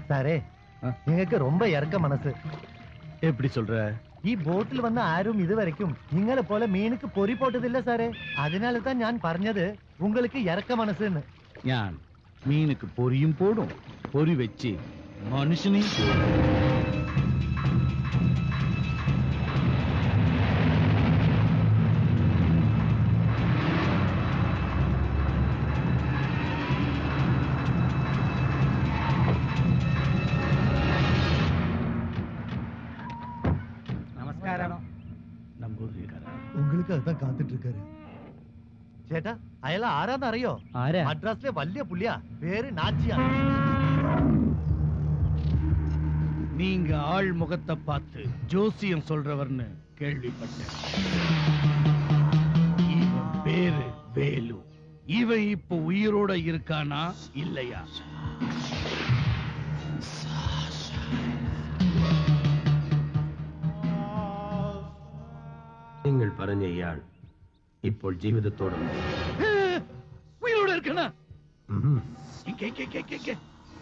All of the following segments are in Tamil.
സാറേ നിങ്ങൾക്ക് ரொம்ப ഇറക്ക മനസ്സ് எப்படி சொல்ற ഈ ബോട്ടിൽ വന്ന ആരും ഇതുവരയ്ക്കും നിങ്ങളെ പോലെ മീനുക്ക് പൊരി പോട്ടതില്ല സാറേ അതിനാൽ താൻ ഞാൻ പറഞ്ഞത് உங்களுக்கு ഇറക്ക മനസ്സെന്ന് ഞാൻ மீனுக்கு பொரியும் போடும் பொரி வச்சு மனுஷனையும் போடும் நமஸ்காரம் நம்பூதிரிக்காரா உங்களுக்கு அதுதான் காத்துட்டு இருக்காரு ചേട്ടാ അയാൾ ആരാന്ന് അറിയോ ആരാ മദ്രാസിലെ വലിയ പുള്ളിയാ പേര് നാച്ചിയാ நீங்க ஆள் முகத்தை பார்த்து ஜோசியம் சொல்றவர்னு கேள்விப்பட்டேன் இவன் பேரு வேலு இவன் இப்ப உயிரோட இருக்கானா இல்லையா നിങ്ങൾ പറഞ്ഞ ഇയാൾ ഇപ്പോൾ ജീവിതത്തോടുണ്ട് உயிரோட இருக்கானா ഉം. இங்க இங்க இங்க இங்க, இங்க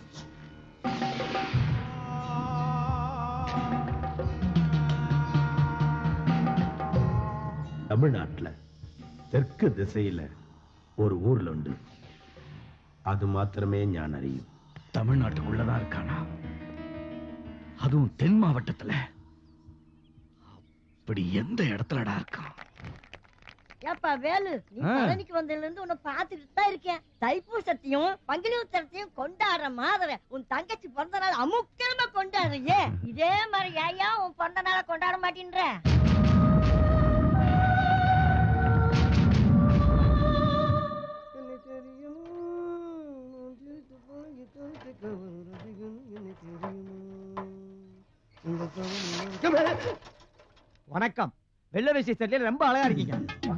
தமிழ்நாட்டுல தெற்கு திசையில ஒரு ஊர்ல உண்டு அது மாத்திரமே ஞான் அறியும் தமிழ்நாட்டுக்குள்ளதான் இருக்கானா அதுவும் தென் மாவட்டத்துல அப்படி எந்த இடத்துலடா இருக்கான் ஏப்பா வேலு நீ ஆ. பழனிக்கு வந்ததுல இருந்து உன்னை பாத்துட்டு தான் இருக்கேன் தைப்பூசத்தையும் பங்குனி உத்தரத்தையும் கொண்டாடுற மாதிரி உன் தங்கச்சி பிறந்த நாள் அமுக்கிரமா கொண்டாடுறியே இதே மாதிரி ஏயா உன் பிறந்த நாளை கொண்டாட மாட்டேன்ற வணக்கம் வெள்ளை வேஷ்டி சட்டையில ரொம்ப அழகா இருக்கீங்க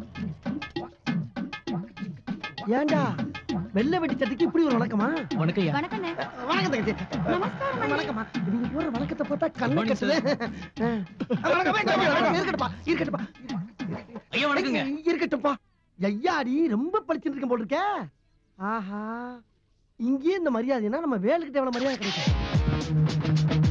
ஏண்டா வெள்ளை வெட்டி சட்டைக்கு இப்படி ஒரு வணக்கமா வணக்கம் வணக்கண்ணே வணக்கம் தங்கச்சி வணக்கம்மா நீங்க போற வணக்கத்தை பார்த்தா கண்ணு Morning, கட்டுது ஆ, வணக்கம், வணக்கம், வணக்கம். இருக்கட்டும்ப்பா இருக்கட்டும்ப்பா ஐயா வணக்கங்க இருக்கட்டும்ப்பா ஐயாடி ரொம்ப படிச்சுட்டு இருக்க போல இருக்க ஆஹா இங்கேயே இந்த மரியாதைனா நம்ம வேலுக்கிட்ட எவ்வளவு மரியாதை கிடைக்கும்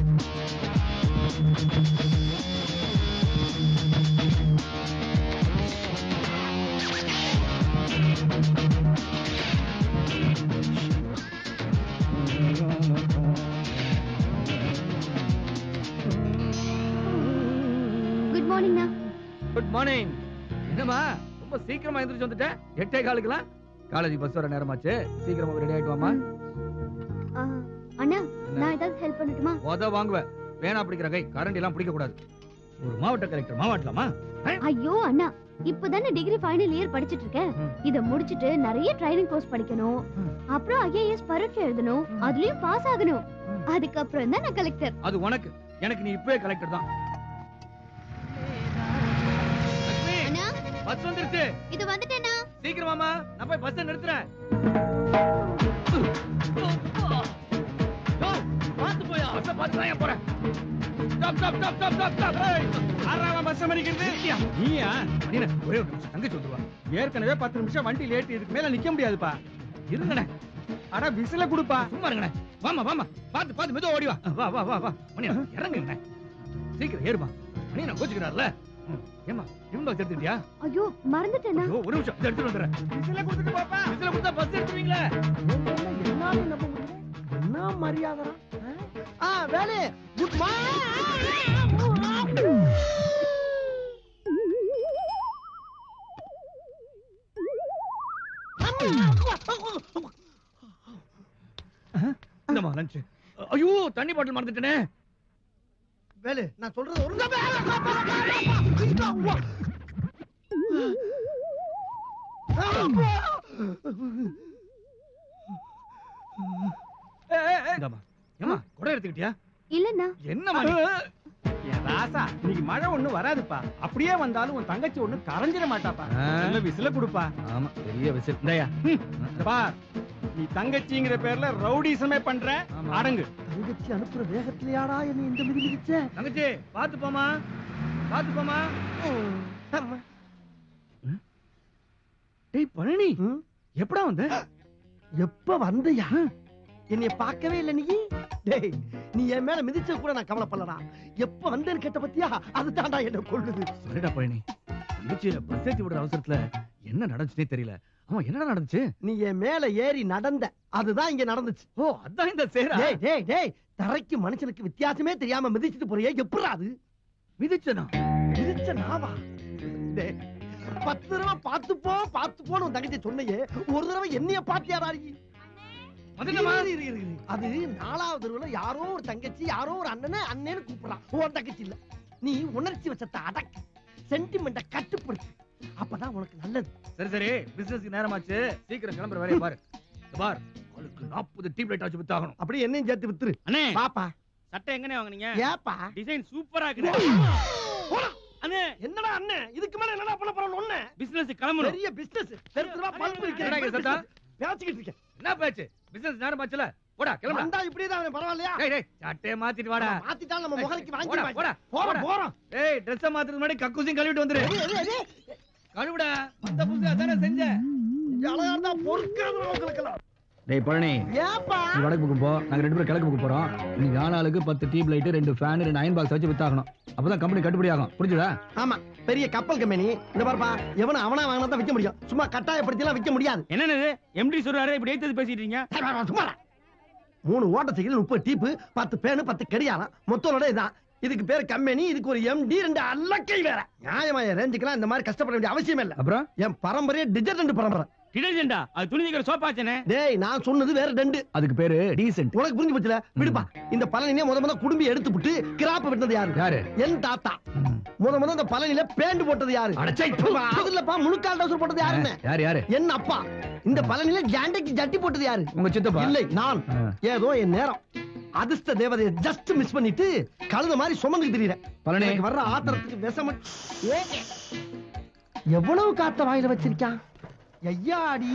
குட் மார்னிங்ண்ணா குட் மார்னிங் என்னம்மா ரொம்ப சீக்கிரமா எந்திரிச்சு வந்துட்டேன் எட்டே காலுக்குலாம் காலேஜ் பஸ் வர நேரமாச்சு சீக்கிரமா ரெடி ஆயிட்டு வாமா ஆ, அண்ணா நான் ஏதாவது ஹெல்ப் பண்ணட்டுமா உத வாங்குவேன் வேணா பிடிக்கிற கை கரண்ட் எல்லாம் பிடிக்க கூடாது ஒரு மாவட்ட கலெக்டர் மாவட்டலாமா ஐயோ அண்ணா இப்பதானே டிகிரி ஃபைனல் இயர் படிச்சிட்டு இருக்கேன் ம். இத முடிச்சிட்டு நிறைய ட்ரைனிங் கோர்ஸ் படிக்கணும் ம். அப்புறம் ஐஏஎஸ் பரீட்சை எழுதணும் அதுலயும் பாஸ் ஆகணும் அதுக்கப்புறம் தான் நான் கலெக்டர் அது உனக்கு எனக்கு நீ இப்பவே கலெக்டர் தான் லட்சுமி, அண்ணா பஸ் வந்துருச்சு இது வந்துட்டேனா சீக்கிரமாமா நான் போய் பஸ் நிறுத்துறேன் பார்த்து போயா பஸ்ஸை பார்த்து தான் ஏன் போறேன் stop stop stop stop stop stop ஆறாம் பஸ் மணிக்கிறது நீயா அண்ணே, ஒரே ஒரு நிமிஷம் தங்கச்சி வந்துருவா ஏற்கனவே பத்து நிமிஷம் வண்டி லேட் இதுக்கு மேல நிக்க முடியாதுப்பா இருங்கண்ணே அட விசில குடுப்பா சும்மா இருங்கண்ணே வாமா வாமா பாத்து பாத்து மெதுவா ஓடி வா வா வா வா வா மணி இறங்குங்கண்ணே சீக்கிரம் ஏறுமா மணி நான் கோச்சுக்கிறார்ல ஏமா டிஃபன் பாக்ஸ் எடுத்துட்டியா ஐயோ மறந்துட்டேனா ஐயோ ஒரு நிமிஷம் இதை எடுத்துட்டு வந்துடுறேன் விசில குடுத்துட்டு பாப்பா விசில கொடுத்தா பஸ் எடுத்துவீங்களே என்னாலும் நம்ப முடியல என்ன மரியாதை ஆ வேலை குட் இந்தமா லஞ்ச் ஐயோ தண்ணி பாட்டில் மறந்துட்டேனே வேலு நான் சொல்றது ஒரு இந்தாமா ஏமா குடம் எடுத்துக்கிட்டியா இல்லண்ணா என்னமா என் ராசா இன்னைக்கு மழை ஒண்ணு வராதுப்பா அப்படியே வந்தாலும் உன் தங்கச்சி ஒண்ணு கரைஞ்சிட மாட்டாப்பா நல்ல விசில குடுப்பா ஆமா பெரிய விசில் இந்தாயா பா நீ தங்கச்சிங்கிற பேர்ல ரவுடிசமே பண்ற ஆமா. அடங்கு தங்கச்சி அனுப்புற வேகத்திலேயாடா என்ன இந்த மிதி மிதிச்ச தங்கச்சி பாத்து போமா பாத்து போமா டேய் பழனி எப்படா வந்த எப்ப வந்தயா என்னைய பார்க்கவே இல்ல நீ டேய் நீ என் மேல மிதிச்சது கூட நான் கவலைப்படலடா எப்ப வந்தேன்னு கேட்ட பத்தியா அது தாண்டா என்ன கொள்ளுது சரிடா பழனி தங்கச்சிய பஸ் ஏத்தி விடுற அவசரத்துல என்ன நடந்துச்சுனே தெரியல ஆமா என்னடா நடந்துச்சு நீ என் மேல ஏறி நடந்த அதுதான் இங்க நடந்துச்சு ஓ அதான் இந்த சேரா டேய் டேய் டேய் தரைக்கு மனுஷனுக்கு வித்தியாசமே தெரியாம மிதிச்சிட்டு போறியே எப்படா அது மிதிச்சனா மிதிச்ச நாவா டேய் பத்து தடவை பார்த்து போ பார்த்து போன்னு உன் தங்கச்சி சொன்னையே ஒரு தடவை என்னைய பாத்தியாடா நீ வந்துட்டமா இரு, இரு, இரு, இரு. அது நாலாவது தெருவுல யாரோ ஒரு தங்கச்சி யாரோ ஒரு அண்ணனை அண்ணன்னு கூப்பிடுறான் உன் தங்கச்சி இல்ல நீ உணர்ச்சி வச்சத்தை அடக்கு சென்டிமெண்ட கட்டுப்படுத்து அப்பதான் உனக்கு நல்லது சரி சரி பிசினஸ்க்கு நேரமாச்சு சீக்கிரம் கிளம்புற வேலையை பாரு இந்த பார் அவளுக்கு நாற்பது டீப் லைட் வச்சு வித்தாகணும் அப்படியே என்னையும் சேர்த்து வித்துரு அண்ணே பாப்பா சட்டை எங்கனே வாங்குனீங்க ஏப்பா டிசைன் சூப்பரா இருக்குது போடா. அண்ணே என்னடா அண்ணன் இதுக்கு மேல என்னடா பண்ண போறோம் ஒண்ணு பிசினஸ் கிளம்பணும் பெரிய பிசினஸ் தெரு தெருவா பல்பு என்னடா இங்க சத்தம்? பேசிக்கிட்டு இருக்கேன் என்ன பேச்சு பிசினஸ் நேரமாச்சுல போடா கிளம்புடா வந்தா இப்படியே தான் பரவாயில்லையா டேய் டேய் சட்டையை மாத்திட்டு வாடா மாத்திட்டாலும் நம்ம முகலைக்கு போடா, வாங்கி போடா, போறோம் போடா. போறோம் ஏய் ட்ரெஸ் மாத்துறதுக்கு முன்னாடி கக்கூசியும் கழுவிட்டு வந்துரு எது, எது, எது? கழுவுடா வந்த புதுசு அதானே செஞ்ச இங்க அழகா இருந்தா பொறுக்காது உங்களுக்கெல்லாம் டேய் பழனி ஏப்பா நீ வடக்கு பக்கம் போ நாங்க ரெண்டு பேரும் கிழக்கு பக்கம் போறோம் நீங்க ஆளாளுக்கு பத்து டியூப் லைட் ரெண்டு ஃபேன் ரெண்டு அயன் பாக்ஸ் வச்சு வித்தாகணும் அப்பதான் கம்பெனி கட்டுப்படி ஆகும் புரிஞ்சுதா ஆமா பெரிய கப்பல் கம்பெனி இந்த பாருப்பா எவன அவனா வாங்கினா தான் விக்க முடியும் சும்மா கட்டாயப்படுத்தி எல்லாம் விக்க முடியாது என்னது எம்டி சொல்றாரு இப்படி ஏத்தது பேசிட்டு இருக்கீங்க ஏய், வா, வா, சும்மா இரு. மூணு ஓட்ட சைக்கிள் முப்பது டீப்பு பத்து பேனு பத்து கடியாரம் மொத்தோட இதான் இதுக்கு பேர் கம்பெனி இதுக்கு ஒரு எம்டி ரெண்டு அல்லக்கை வேற நியாயமாய ரேஞ்சுக்கெல்லாம் இந்த மாதிரி கஷ்டப்பட வேண்டிய அவசியம் இல்ல அப்புறம் என் பரம்பரையே டிஜர்டன்ட் பரம்பரை டிடர்ஜென்டா அது துணி தீக்கிற சோப்பாச்சனே டேய் நான் சொன்னது வேற ரெண்டு அதுக்கு பேரு டீசென்ட் உனக்கு புரிஞ்சு போச்சுல விடுப்பா இந்த பழனியே முத முத குடும்பி எடுத்து விட்டு கிராப்ப விட்டது யாரு யாரு என் தாத்தா முத முத இந்த பழனியில பேண்ட் போட்டது யாரு அடச்சை, அது இல்லப்பா முழுக்கால் டவுசர் போட்டது யாருன்னு யாரு யாரு என் அப்பா இந்த பழனியில ஜாண்டைக்கு ஜட்டி போட்டது யாரு உங்க சித்தப்பா இல்லை நான் ஆ. ஏதோ என் நேரம் அதிர்ஷ்ட தேவதையை ஜஸ்ட் மிஸ் பண்ணிட்டு கழுத மாதிரி சுமந்து திரியறேன் பழனி எனக்கு வர்ற ஆத்திரத்துக்கு விஷம ஓகே எவ்வளவு காத்த வாயில வச்சிருக்கான் ஐயாடி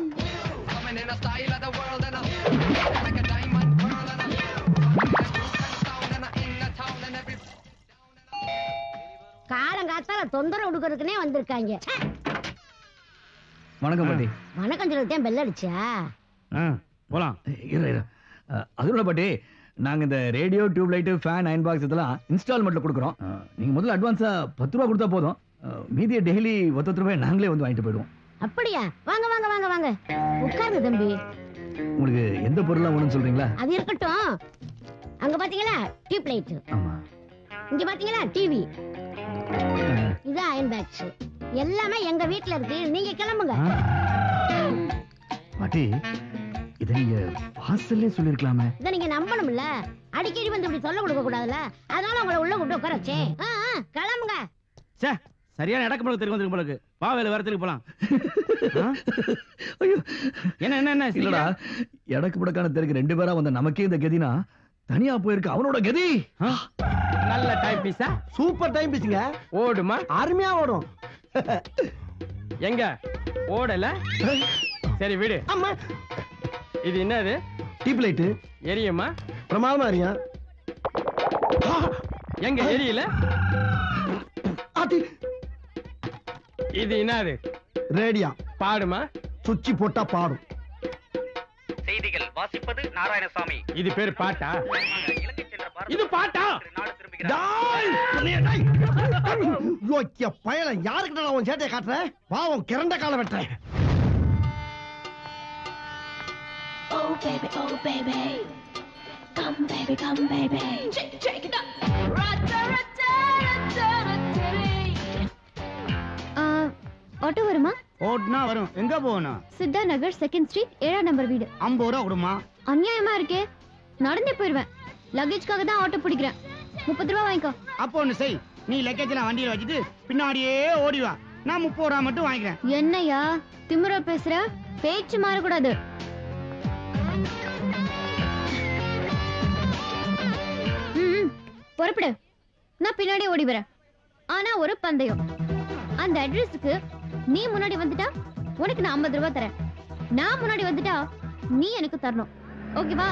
காலங்காத்தால தொந்தரவு கொடுக்கறதுக்குனே வந்திருக்காங்க ச்சே, வணக்கம் பாட்டி வணக்கம் சொல்லிட்டேன் பெல் அடிச்சா போலாம் இரு இரு அஹ், அதுல பாட்டி நாங்க இந்த radio tube light fan iron box இதெல்லாம் இன்ஸ்டால்மெண்ட்ல கொடுக்குறோம் அஹ், நீங்க முதல்ல அட்வான்ஸா பத்து ரூபா கொடுத்தா போதும் அஹ், மீதியை டெய்லி ஒத்த ரூபாய் நாங்களே வந்து வாங்கிட்டு போயிடுவோம் அப்படியா வாங்க வாங்க வாங்க வாங்க உட்காருங்க தம்பி உங்களுக்கு எந்த பொருளா வேணும்னு சொல்றீங்களா அது இருக்கட்டும் அங்க பாத்தீங்களா டியூப் லைட் ஆமா இங்க பாத்தீங்களா டிவி அஹ், இது அயன் பேக்ஸ் எல்லாமே எங்க வீட்ல இருக்கு நீங்க கிளம்புங்க பாட்டி இதை நீங்க வாசல்லே சொல்லிருக்கலாமே இதை நீங்க நம்பணும்ல அடிக்கடி வந்து இப்படி சொல்ல கொடுக்க கூடாதுல்ல அதனால உங்களை உள்ள கூட்டு உட்கார வச்சேன் ஆ, ஆ, கிளம்புங்க சே சரியான இடக்கு போல தெரியும் வந்துருக்கு போலக்கு வா வேலை வரத்துக்கு போலாம் ஆ? ஐயோ என்ன என்ன என்ன இல்லடா சீக்கிரம். எடக்கு புடக்கான தெருக்கு ரெண்டு பேரா வந்த நமக்கே இந்த கதினா தனியா போயிருக்கு அவனோட கதி ஆ? நல்ல டைம் பீஸா சூப்பர் டைம் பேசுங்க ஓடுமா அருமையா ஓடும் எங்க ஓடல சரி விடு ஆமா இது என்னது டீப் லைட்டு எரியுமா பிரமாதமா இருக்கியா எங்க எரியல இது என்னது ரேடியா பாடுமா சுச்சி போட்டா பாடும் செய்திகள் வாசிப்பது நாராயணசாமி இது பேர் பாட்டா இது பாட்டா டாய்! டேய்! யோக்கிய பயல யாருக்கிட்ட நான் உன் சேட்டையை காட்டுறேன் வா உன் கிறண்ட கால வெட்டுறேன் Oh baby, oh baby. Come baby, come baby. Shake, shake it up. Auto வருமா ஓட்டுனா வரும் எங்க போகணும் சித்தா நகர் செகண்ட் ஸ்ட்ரீட் ஏழாம் நம்பர் வீடு ஐம்பது ரூபா கொடுமா அநியாயமா இருக்கே நடந்தே போயிருவேன் லக்கேஜ்க்காக தான் ஆட்டோ பிடிக்கிறேன் முப்பது ரூபா வாங்கிக்கோ அப்போ ஒண்ணு செய் நீ லக்கேஜ்ல வண்டியில வச்சுட்டு பின்னாடியே ஓடி வா நான் முப்பது ரூபா மட்டும் வாங்கிக்கிறேன் என்னையா திமிரா பேசுற பேச்சு மாறக்கூடாது ம், ம், புறப்படு நான் பின்னாடி ஓடி வரேன் ஆனா ஒரு பந்தயம் அந்த அட்ரஸுக்கு நீ முன்னாடி வந்துட்டா உனக்கு நான் 50 ரூபாய் தரேன் நான் முன்னாடி வந்துட்டா நீ எனக்கு தரணும் ஓகேவா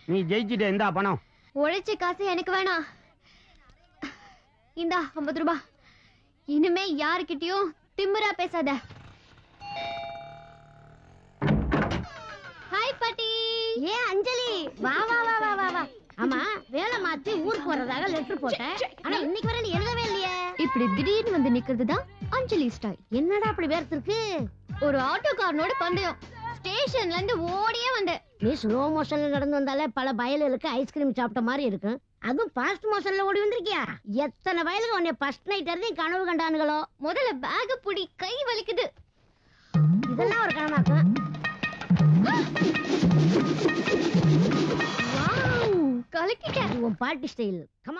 நீ ஜெயிச்சிட்ட இந்தா பணம் உழைச்ச காசு எனக்கு வேணாம் இந்தா ஐம்பது ரூபாய் இனிமே யாருக்கிட்டயும் திமிரா பேசாத ஹாய் பாட்டி ஏ அஞ்சலி வா வா வா வா வா வா ஆமா வேலை மாத்தி ஊருக்கு வர்றதாக லெட்டர் போட்டேன் ஆனா இன்னைக்கு வரை நீ எழுதவே இல்லையே இப்படி திடீர்னு வந்து நிக்கிறது தான் அஞ்சலி ஸ்டைல் என்னடா அப்படி வேர்த்திருக்கு ஒரு ஆட்டோக்காரனோட பந்தயம் ஸ்டேஷன்ல இருந்து ஓடியே வந்தேன் நீ ஸ்லோ மோஷன்ல நடந்து வந்தாலே பல வயலுக்கு ஐஸ்கிரீம் சாப்பிட்ட மாதிரி இருக்கும் அதுவும் ஃபாஸ்ட் மோஷன்ல ஓடி வந்திருக்கியா எத்தனை வயலுக்கு உன்னை ஃபர்ஸ்ட் நைட் இருந்து கனவு கண்டானுங்களோ முதல்ல பேக புடி கை வலிக்குது இதெல்லாம் ஒரு கனவாக்கும் வாவ், கலக்கிட்டேன் இது உன் பாட்டி ஸ்டைல் கம்